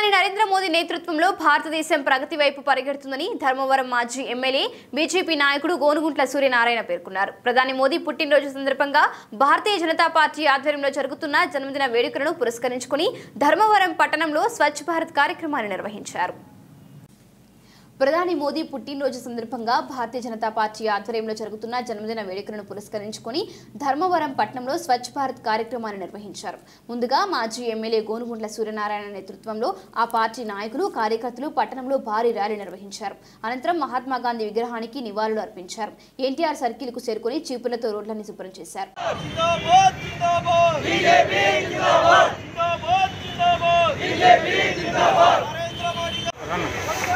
ప్రధాని నరేంద్ర మోదీ నేతృత్వంలో భారతదేశం ప్రగతి వైపు పరిగెడుతుందని ధర్మవరం మాజీ ఎమ్మెల్యే బీజేపీ నాయకుడు గోనుగుంట్ల సూర్యనారాయణ పేర్కొన్నారు ప్రధాని మోదీ పుట్టినరోజు సందర్భంగా భారతీయ జనతా పార్టీ ఆధ్వర్యంలో జరుగుతున్న జన్మదిన వేడుకలను పురస్కరించుకుని ధర్మవరం పట్టణంలో స్వచ్ఛ భారత్ కార్యక్రమాన్ని నిర్వహించారు ప్రధాని మోదీ పుట్టినరోజు సందర్భంగా భారతీయ జనతా పార్టీ ఆధ్వర్యంలో జరుగుతున్న జన్మదిన వేడుకలను పురస్కరించుకొని ధర్మవరం పట్టణంలో స్వచ్ఛ భారత్ కార్యక్రమాన్ని నిర్వహించారు ముందుగా మాజీ ఎమ్మెల్యే గోనుగుంట్ల సూర్యనారాయణ నేతృత్వంలో ఆ పార్టీ నాయకులు కార్యకర్తలు పట్టణంలో భారీ ర్యాలీ నిర్వహించారు అనంతరం మహాత్మా గాంధీ విగ్రహానికి నివాళులు అర్పించారు ఎన్టీఆర్ సర్కిల్ కు చేరుకుని చీపులతో రోడ్లని శుభ్రం చేశారు जिंदाबाद जिंदाबाद बीजेपी जिंदाबाद जिंदाबाद जिंदाबाद बीजेपी जिंदाबाद नरेंद्र मोदी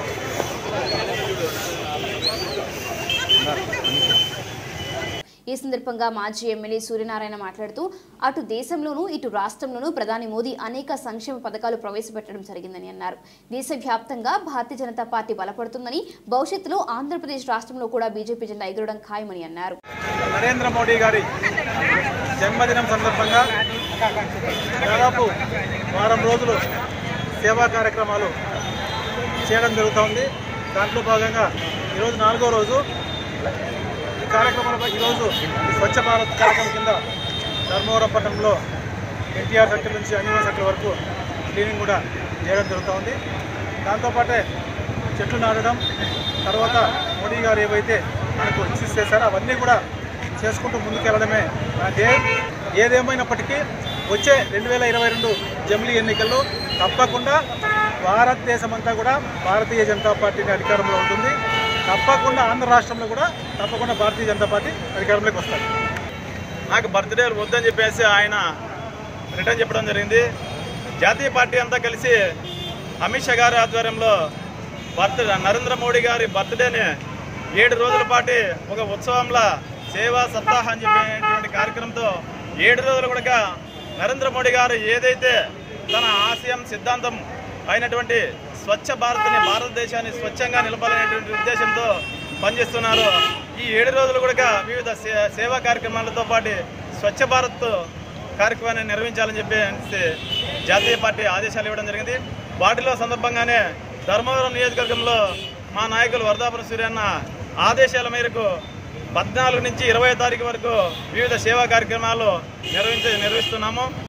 ఈ సందర్భంగా మాజీ ఎమ్మెల్యే సూర్యనారాయణ మాట్లాడుతూ అటు దేశంలోనూ ఇటు రాష్ట్రంలోనూ ప్రధాని మోదీ అనేక సంక్షేమ పథకాలు ప్రవేశపెట్టడం జరిగిందని అన్నారు దేశవ్యాప్తంగా భారతీయ జనతా పార్టీ బలపడుతుందని భవిష్యత్తులో ఆంధ్రప్రదేశ్ రాష్ట్రంలో కూడా బీజేపీ జెండా ఎగరడం ఖాయమని అన్నారు నరేంద్ర మోడీ గారి జన్మదినం సందర్భంగా దాదాపు వారం రోజులు సేవా కార్యక్రమాలు చేయడం జరుగుతోంది దాంట్లో భాగంగా ఈరోజు నాలుగో రోజు ఈ కార్యక్రమంలో ఈరోజు ఈ స్వచ్ఛ భారత్ కార్యక్రమం కింద ధర్మవరం పట్టణంలో ఎన్టీఆర్ సర్కిల్ నుంచి అనివల్ సర్కిల్ వరకు క్లీనింగ్ కూడా చేయడం జరుగుతోంది దాంతోపాటే చెట్లు నాటడం తర్వాత మోడీ గారు ఏవైతే మనకు ఇన్సిస్ట్ చేశారో అవన్నీ కూడా చేసుకుంటూ ముందుకెళ్ళడమే మన ధ్యేయం ఏదేమైనప్పటికీ వచ్చే రెండు వేల ఇరవై రెండు జమిలీ ఎన్నికల్లో తప్పకుండా భారతదేశం అంతా కూడా భారతీయ జనతా పార్టీని అధికారంలో ఉంటుంది తప్పకుండా ఆంధ్ర రాష్ట్రంలో కూడా తప్పకుండా భారతీయ జనతా పార్టీ అధికారంలోకి వస్తారు నాకు బర్త్డే వద్దని చెప్పేసి ఆయన రిటర్న్ చెప్పడం జరిగింది జాతీయ పార్టీ అంతా కలిసి అమిత్ షా గారి ఆధ్వర్యంలో బర్త్ నరేంద్ర మోడీ గారి బర్త్డేని ఏడు రోజుల పాటు ఒక ఉత్సవంలా సేవా సప్తాహ అని చెప్పేటువంటి కార్యక్రమంతో ఏడు రోజులు కూడా నరేంద్ర మోడీ గారు ఏదైతే తన ఆశయం సిద్ధాంతం అయినటువంటి స్వచ్ఛ భారత్ని భారతదేశాన్ని స్వచ్ఛంగా నిలపాలనేటువంటి ఉద్దేశంతో పనిచేస్తున్నారు ఈ ఏడు రోజులు కూడా వివిధ సే- సేవా కార్యక్రమాలతో పాటు స్వచ్ఛ భారత్ కార్యక్రమాన్ని నిర్వహించాలని చెప్పి అనేసి జాతీయ పార్టీ ఆదేశాలు ఇవ్వడం జరిగింది వాటిలో సందర్భంగానే ధర్మవరం నియోజకవర్గంలో మా నాయకులు వరదాపురం సూర్యన్న ఆదేశాల మేరకు పద్నాలుగు నుంచి ఇరవై తారీఖు వరకు వివిధ సేవా కార్యక్రమాలు నిర్వహించ నిర్వహిస్తున్నాము